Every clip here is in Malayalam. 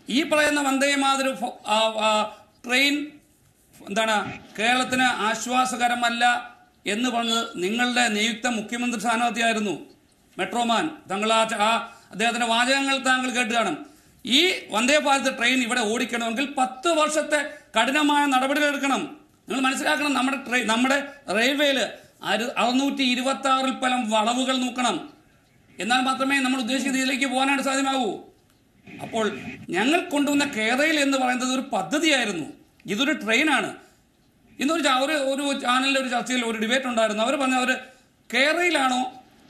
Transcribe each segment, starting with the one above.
ഈ പറയുന്ന വന്ദേ മാതൃ ഫ- ആ, ആ, ട്രെയിൻ എന്താണ് കേരളത്തിന് ആശ്വാസകരമല്ല എന്ന് പറഞ്ഞത് നിങ്ങളുടെ നിയുക്ത മുഖ്യമന്ത്രി സ്ഥാനാർത്ഥിയായിരുന്നു മെട്രോമാൻ താങ്കൾ ആ ച- ആ അദ്ദേഹത്തിന്റെ വാചകങ്ങൾ താങ്കൾ കേട്ട് കാണും ഈ വന്ദേ ഭാരത് ട്രെയിൻ ഇവിടെ ഓടിക്കണമെങ്കിൽ പത്ത് വർഷത്തെ കഠിനമായ നടപടികൾ എടുക്കണം നിങ്ങൾ മനസ്സിലാക്കണം നമ്മുടെ ട്രെയിൻ നമ്മുടെ റെയിൽവേയിൽ അറുന്നൂറ്റി ഇരുപത്തി ആറിൽ പരം വളവുകൾ നോക്കണം എന്നാൽ മാത്രമേ നമ്മൾ ഉദ്ദേശിക്കുന്ന ഇതിലേക്ക് പോകാനായിട്ട് സാധ്യമാകൂ അപ്പോൾ ഞങ്ങൾ കൊണ്ടുവന്ന കേരയിൽ എന്ന് പറയുന്നത് ഒരു പദ്ധതിയായിരുന്നു ഇതൊരു ട്രെയിനാണ് ഇന്നൊരു ചാ- ഒരു ഒരു ചാനലിലെ ഒരു ചർച്ചയിൽ ഒരു ഡിബേറ്റ് ഉണ്ടായിരുന്നു അവർ പറഞ്ഞ അവർ കേരളയിലാണോ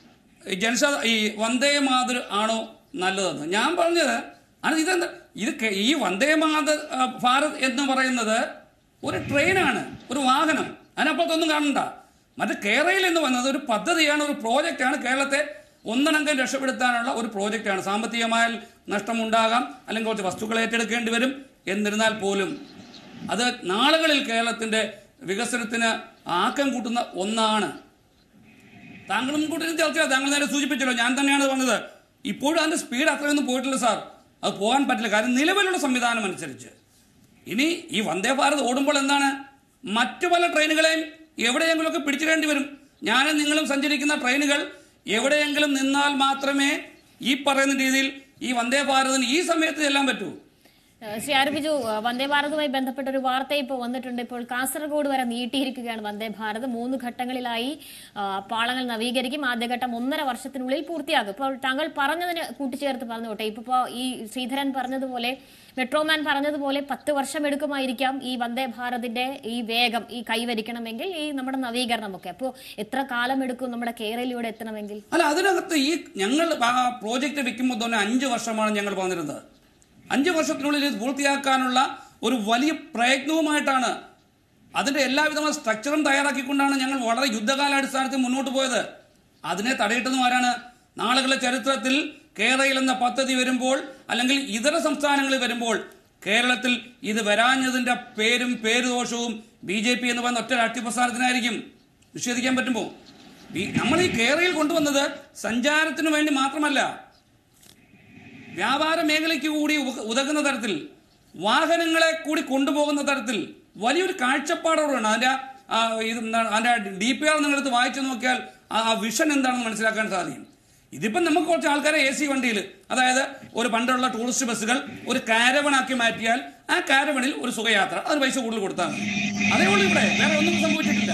ജനശ ഈ വന്ദേ മാതൃ ആണോ നല്ലതെന്ന് ഞാൻ പറഞ്ഞത് അത് ഇതെന്താ ഇത് കെ- ഈ വന്ദേ മാതൃ ആ, ഭാരത് എന്ന് പറയുന്നത് ഒരു ട്രെയിനാണ് ഒരു വാഹനം അതിനപ്പുറത്തൊന്നും കാണണ്ട മറ്റേ കേരളയിൽ എന്ന് പറയുന്നത് ഒരു പദ്ധതിയാണ് ഒരു പ്രോജക്റ്റാണ് കേരളത്തെ ഒന്നടങ്കം രക്ഷപ്പെടുത്താനുള്ള ഒരു പ്രോജക്റ്റാണ് സാമ്പത്തികമായ നഷ്ടമുണ്ടാകാം അല്ലെങ്കിൽ കുറച്ച് വസ്തുക്കൾ ഏറ്റെടുക്കേണ്ടി വരും എന്നിരുന്നാൽ പോലും അത് നാളുകളിൽ കേരളത്തിന്റെ വികസനത്തിന് ആക്കം കൂട്ടുന്ന ഒന്നാണ് താങ്കൾ മുൻകൂട്ടി ചർച്ച താങ്കൾ നേരെ സൂചിപ്പിച്ചല്ലോ ഞാൻ തന്നെയാണ് പറഞ്ഞത് ഇപ്പോഴും അതിന്റെ സ്പീഡ് അത്രയൊന്നും പോയിട്ടില്ല സാർ അത് പോകാൻ പറ്റില്ല കാരണം നിലവിലുള്ള സംവിധാനം അനുസരിച്ച് ഇനി ഈ വന്ദേ ഭാരത് ഓടുമ്പോൾ എന്താണ് മറ്റു പല ട്രെയിനുകളെയും എവിടെയെങ്കിലുമൊക്കെ പിടിച്ചിടേണ്ടി വരും ഞാനും നിങ്ങളും സഞ്ചരിക്കുന്ന ട്രെയിനുകൾ എവിടെയെങ്കിലും നിന്നാൽ മാത്രമേ ഈ പറയുന്ന രീതിയിൽ ഈ വന്ദേ ഭാരതിന് ഈ സമയത്ത് ചെല്ലാൻ പറ്റൂ ഏഹ് ശ്രീ ആർ ബിജു ഏഹ് വന്ദേ ഭാരതുമായി ബന്ധപ്പെട്ട ഒരു വാർത്ത ഇപ്പോൾ വന്നിട്ടുണ്ട് ഇപ്പോൾ കാസർഗോഡ് വരെ നീട്ടിയിരിക്കുകയാണ് വന്ദേ ഭാരത് മൂന്ന് ഘട്ടങ്ങളിലായി ആ, പാളങ്ങൾ നവീകരിക്കും ആദ്യഘട്ടം ഒന്നര വർഷത്തിനുള്ളിൽ പൂർത്തിയാകും ഇപ്പോൾ താങ്കൾ പറഞ്ഞതിന് കൂട്ടിച്ചേർത്ത് പറഞ്ഞോട്ടെ ഇപ്പോൾ ഈ ശ്രീധരൻ പറഞ്ഞതുപോലെ മെട്രോമാൻ പറഞ്ഞതുപോലെ പത്ത് വർഷം എടുക്കുമായിരിക്കാം ഈ വന്ദേ ഭാരതിന്റെ ഈ വേഗം ഈ കൈവരിക്കണമെങ്കിൽ ഈ നമ്മുടെ നവീകരണമൊക്കെ അപ്പോൾ എത്ര കാലം എടുക്കും നമ്മുടെ കേരളയിലൂടെ എത്തണമെങ്കിൽ അല്ല അതിനകത്ത് ഈ ഞങ്ങൾ ആ പ്രോജക്റ്റ് വെക്കുമ്പോൾ തന്നെ അഞ്ച് വർഷമാണ് ഞങ്ങൾ പറഞ്ഞിരുന്നത് അഞ്ച് വർഷത്തിനുള്ളിൽ ഇത് പൂർത്തിയാക്കാനുള്ള ഒരു വലിയ പ്രയത്നവുമായിട്ടാണ് അതിന്റെ എല്ലാവിധമായ സ്ട്രക്ചറും തയ്യാറാക്കിക്കൊണ്ടാണ് ഞങ്ങൾ വളരെ യുദ്ധകാലാടിസ്ഥാനത്തിൽ മുന്നോട്ട് പോയത് അതിനെ തടയിട്ടതും ആരാണ് നാളുകളുടെ ചരിത്രത്തിൽ കേരളയിൽ എന്ന പദ്ധതി വരുമ്പോൾ അല്ലെങ്കിൽ ഇതര സംസ്ഥാനങ്ങളിൽ വരുമ്പോൾ കേരളത്തിൽ ഇത് വരാഞ്ഞതിന്റെ പേരും പേരുദോഷവും ബി ജെ പി എന്ന് പറയുന്ന ഒറ്റ രാഷ്ട്രീയ പ്രസ്ഥാനത്തിനായിരിക്കും നിഷേധിക്കാൻ പറ്റുമോ ഈ- നമ്മൾ ഈ കേരളയിൽ കൊണ്ടുവന്നത് സഞ്ചാരത്തിന് വേണ്ടി മാത്രമല്ല വ്യാപാര മേഖലയ്ക്ക് കൂടി ഉക- ഉതകുന്ന തരത്തിൽ വാഹനങ്ങളെ കൂടി കൊണ്ടുപോകുന്ന തരത്തിൽ വലിയൊരു കാഴ്ചപ്പാടോടാണ് അതിന്റെ ആ, ഇത് എന്താണ് അതിന്റെ ഡി പി ആർ നിങ്ങളെടുത്ത് വായിച്ചു നോക്കിയാൽ ആ വിഷൻ എന്താണെന്ന് മനസ്സിലാക്കാൻ സാധിക്കും ഇതിപ്പം നമുക്ക് കുറച്ച് ആൾക്കാരെ എ സി വണ്ടിയിൽ അതായത് ഒരു പണ്ടുള്ള ടൂറിസ്റ്റ് ബസ്സുകൾ ഒരു കാരവണാക്കി മാറ്റിയാൽ ആ കാരവണിൽ ഒരു സുഖയാത്ര അതിന് പൈസ കൂടുതൽ കൊടുത്താൽ മതി അതേ ഉള്ളൂ ഇവിടെ വേറെ ഒന്നും സംഭവിച്ചിട്ടില്ല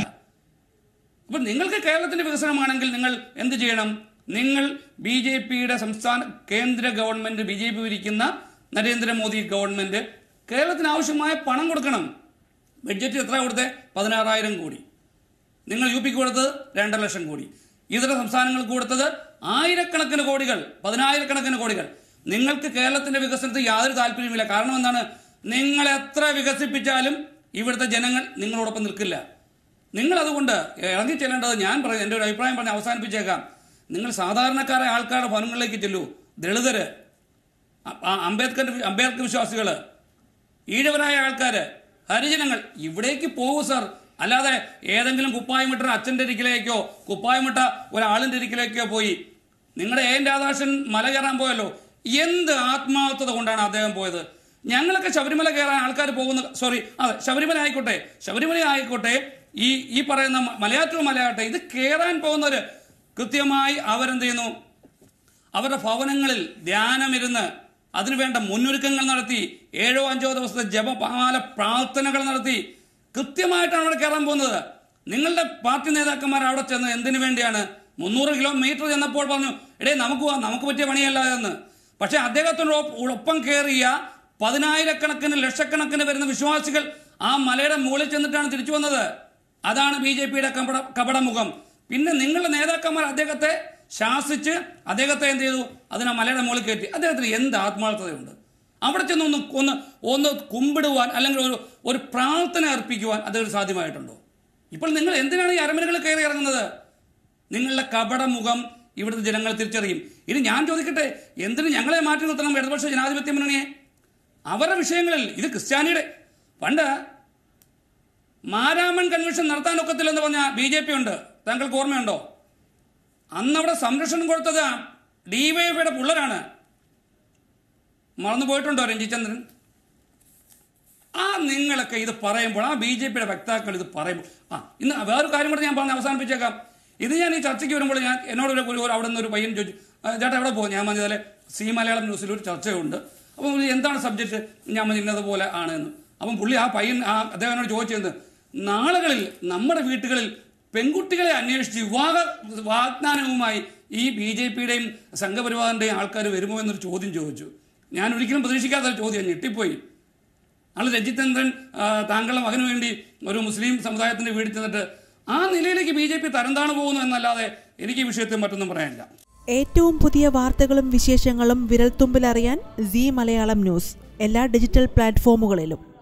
അപ്പൊ നിങ്ങൾക്ക് കേരളത്തിന്റെ വികസനമാണെങ്കിൽ നിങ്ങൾ എന്ത് ചെയ്യണം നിങ്ങൾ ബി ജെ പിയുടെ സംസ്ഥാന കേന്ദ്ര ഗവൺമെന്റ് ബി ജെ പി ഭരിക്കുന്ന നരേന്ദ്രമോദി ഗവൺമെന്റ് കേരളത്തിന് ആവശ്യമായ പണം കൊടുക്കണം ബഡ്ജറ്റ് എത്ര കൊടുത്തേ പതിനാറായിരം കോടി നിങ്ങൾ യു പിക്ക് കൊടുത്തത് രണ്ടര ലക്ഷം കോടി ഇതര സംസ്ഥാനങ്ങൾക്ക് കൊടുത്തത് ആയിരക്കണക്കിന് കോടികൾ പതിനായിരക്കണക്കിന് കോടികൾ നിങ്ങൾക്ക് കേരളത്തിന്റെ വികസനത്തിൽ യാതൊരു താല്പര്യമില്ല കാരണം എന്താണ് നിങ്ങൾ എത്ര വികസിപ്പിച്ചാലും ഇവിടുത്തെ ജനങ്ങൾ നിങ്ങളോടൊപ്പം നിൽക്കില്ല നിങ്ങൾ അതുകൊണ്ട് ഇറങ്ങി ചെല്ലേണ്ടത് ഞാൻ പറയും എൻ്റെ ഒരു അഭിപ്രായം പറഞ്ഞ് അവസാനിപ്പിച്ചേക്കാം നിങ്ങൾ സാധാരണക്കാരായ ആൾക്കാരുടെ ഭവനങ്ങളിലേക്ക് ചെല്ലൂ ദളിതര് അ- ആ അംബേദ്കർ അംബേദ്കർ വിശ്വാസികള് ഈഴവരായ ആൾക്കാര് ഹരിജനങ്ങൾ ഇവിടേക്ക് പോകൂ സാർ അല്ലാതെ ഏതെങ്കിലും കുപ്പായമിട്ട അച്ഛന്റെ ഇരിക്കലേക്കോ കുപ്പായമിട്ട ഒരാളിന്റെ ഇരിക്കലേക്കോ പോയി നിങ്ങളുടെ എ എൻ രാധാകൃഷ്ണൻ മല കയറാൻ പോയല്ലോ എന്ത് ആത്മാർത്ഥത കൊണ്ടാണ് അദ്ദേഹം പോയത് ഞങ്ങളൊക്കെ ശബരിമല കയറാൻ ആൾക്കാർ പോകുന്ന സോറി അതെ ശബരിമല ആയിക്കോട്ടെ ശബരിമല ആയിക്കോട്ടെ ഈ ഈ പറയുന്ന മ- മലയാറ്റൂർ മലയാട്ടെ ഇത് കയറാൻ പോകുന്നവര് കൃത്യമായി അവരെന്ത് ചെയ്യുന്നു അവരുടെ ഭവനങ്ങളിൽ ധ്യാനമിരുന്ന് അതിനുവേണ്ട മുന്നൊരുക്കങ്ങൾ നടത്തി ഏഴോ അഞ്ചോ ദിവസത്തെ ജപമാല പ്രാർത്ഥനകൾ നടത്തി കൃത്യമായിട്ടാണ് അവിടെ കയറാൻ പോകുന്നത് നിങ്ങളുടെ പാർട്ടി നേതാക്കന്മാർ അവിടെ ചെന്ന് എന്തിനു വേണ്ടിയാണ് മുന്നൂറ് കിലോമീറ്റർ ചെന്നപ്പോൾ പറഞ്ഞു എടേ നമുക്ക് പോവാം, നമുക്ക് പറ്റിയ പണിയല്ല എന്ന് പക്ഷെ അദ്ദേഹത്തിനൊപ്പം കയറിയ പതിനായിരക്കണക്കിന് ലക്ഷക്കണക്കിന് വരുന്ന വിശ്വാസികൾ ആ മലയുടെ മുകളിൽ ചെന്നിട്ടാണ് തിരിച്ചു വന്നത് അതാണ് ബി ജെ പിയുടെ കപട കപടമുഖം പിന്നെ നിങ്ങളുടെ നേതാക്കന്മാർ അദ്ദേഹത്തെ ശാസിച്ച് അദ്ദേഹത്തെ എന്ത് ചെയ്തു അതിനെ മലയുടെ മുകളിൽ കയറ്റി അദ്ദേഹത്തിന് എന്ത് ആത്മാർത്ഥതയുണ്ട് അവിടെ ചെന്ന് ഒന്ന് ഒന്ന് ഒന്ന് കുമ്പിടുവാൻ അല്ലെങ്കിൽ ഒരു ഒരു പ്രാർത്ഥന അർപ്പിക്കുവാൻ അദ്ദേഹത്തിന് സാധ്യമായിട്ടുണ്ടോ ഇപ്പോൾ നിങ്ങൾ എന്തിനാണ് ഈ അരമനകളിൽ കയറി ഇറങ്ങുന്നത് നിങ്ങളുടെ കപടമുഖം ഇവിടുത്തെ ജനങ്ങൾ തിരിച്ചറിയും ഇനി ഞാൻ ചോദിക്കട്ടെ എന്തിന് ഞങ്ങളെ മാറ്റി നിർത്തണം ഇടതുപക്ഷ ജനാധിപത്യ മുന്നണിയെ അവരുടെ വിഷയങ്ങളിൽ ഇത് ക്രിസ്ത്യാനിയുടെ പണ്ട് മാരാമൺ കൺവെൻഷൻ നടത്താൻ ഒക്കത്തില്ലെന്ന് പറഞ്ഞ ബി ജെ പി ഉണ്ട് താങ്കൾക്ക് ഓർമ്മയുണ്ടോ അന്ന് അവിടെ സംരക്ഷണം കൊടുത്തത് ഡിവൈഎഫ്ഐയുടെ പിള്ളേരാണ് മറന്നു പോയിട്ടുണ്ടോ രഞ്ജിചന്ദ്രൻ ആ നിങ്ങളൊക്കെ ഇത് പറയുമ്പോൾ ആ ബി ജെ പിയുടെ വക്താക്കൾ ഇത് പറയുമ്പോൾ ആ ഇന്ന് വേറൊരു കാര്യം കൂടെ ഞാൻ പറഞ്ഞ് അവസാനിപ്പിച്ചേക്കാം ഇത് ഞാൻ ഈ ചർച്ചയ്ക്ക് വരുമ്പോൾ ഞാൻ എന്നോട് ഒരു ഒരു അവിടെ നിന്ന് ഒരു പയ്യൻ ചോദിച്ചു "ആ, ചേട്ടാ എവിടെ പോകും ഞാൻ പറഞ്ഞതുപോലെ സി മലയാളം ന്യൂസിൽ ഒരു ചർച്ചയുണ്ട് അപ്പം പുള്ളി എന്താണ് സബ്ജക്റ്റ് ഞാൻ പറഞ്ഞു ഇന്നതുപോലെ ആണ് എന്ന് അപ്പം പുള്ളി ആ പയ്യൻ ആ അദ്ദേഹത്തിനോട് ചോദിച്ചത് നാളുകളിൽ നമ്മുടെ വീട്ടുകളിൽ പെൺകുട്ടികളെ അന്വേഷിച്ച് വിവാഹ വാഗ്ദാനവുമായി ഈ ബി ജെ പിയുടെയും സംഘപരിവാറിൻ്റെയും ആൾക്കാർ വരുമോ എന്നൊരു ചോദ്യം ചോദിച്ചു ഞാൻ ഒരിക്കലും പ്രതീക്ഷിക്കാത്ത ഒരു ചോദ്യം ഞെട്ടിപ്പോയി ആള് രജിതേന്ദ്രൻ ആ, താങ്കളുടെ മകന് വേണ്ടി ഒരു മുസ്ലിം സമുദായത്തിന്റെ വീട്ടിൽ ചെന്നിട്ട് ആ നിലയിലേക്ക് ബി ജെ പി തരംതാണു പോകുന്നു എന്നല്ലാതെ എനിക്ക് ഈ വിഷയത്തിൽ മറ്റൊന്നും പറയാനില്ല ഏറ്റവും പുതിയ വാർത്തകളും വിശേഷങ്ങളും വിരൽത്തുമ്പിലറിയാൻ സി മലയാളം ന്യൂസ് എല്ലാ ഡിജിറ്റൽ പ്ലാറ്റ്ഫോമുകളിലും